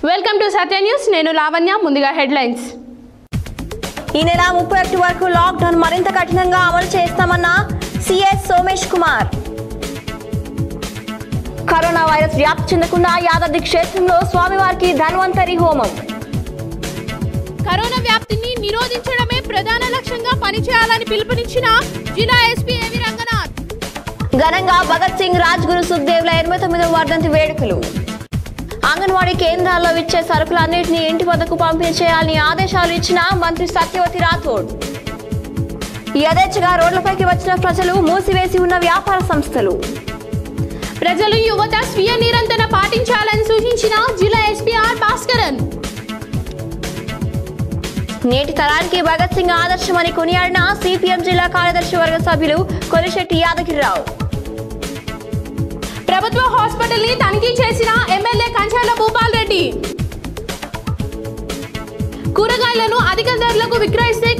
welcome to Satya news నేను లావణ్య ముందుగా headlines ఈ నెల ముప్పై ఒకటి వరకు లాక్డౌన్ మరింత కఠినంగా అమలు చేస్తామన్న CS Somesh Kumar corona virus వ్యాప్తి చెందకుండా యాదాద్రి క్షేత్రంలో స్వామివారికి ధన్వంతరి హోమం కరోనా వ్యాప్తిని నిరోధించడమే ప్రధాన లక్ష్యంగా పనిచేయాలని పిలుపునిచ్చిన జిల్లా ఎస్పీ ఏవి రంగనాథ్ ఘనంగా భగత్ సింగ్ రాజ్ గురు సుఖ్దేవ్ల ఎనభై తొమ్మిదవ వర్ధంతి వేడుకలు అంగన్వాడీ కేంద్రాల్లో ఇచ్చే సరుకులన్నింటినీ ఇంటి వద్దకు పంపిణీ చేయాలని ఆదేశాలు ఇచ్చిన మంత్రి సత్యవతి రాథోడ్ యథేచ్ఛగా రోడ్లపైకి వచ్చిన ప్రజలు మూసివేసి ఉన్న వ్యాపార సంస్థలు ప్రజలు యువత స్వీయ నిరంతర పాటించాలని సూచించిన జిల్లా ఎస్పీ ఆర్ భాస్కరన్ నేటి తరానికి భగత్ సింగ్ ఆదర్శమని కొనియాడిన సిపిఎం జిల్లా కార్యదర్శి వర్గ సభ్యులు కొలిశెట్టి యాదగిరిరావు ప్రభుత్వ హాస్పిటల్ ని తనిఖీ చేసిన ఎమ్మెల్యే కంచాల భూపాల్ రెడ్డి కూరగాయలను అధిక ధరలకు విక్రయిస్తే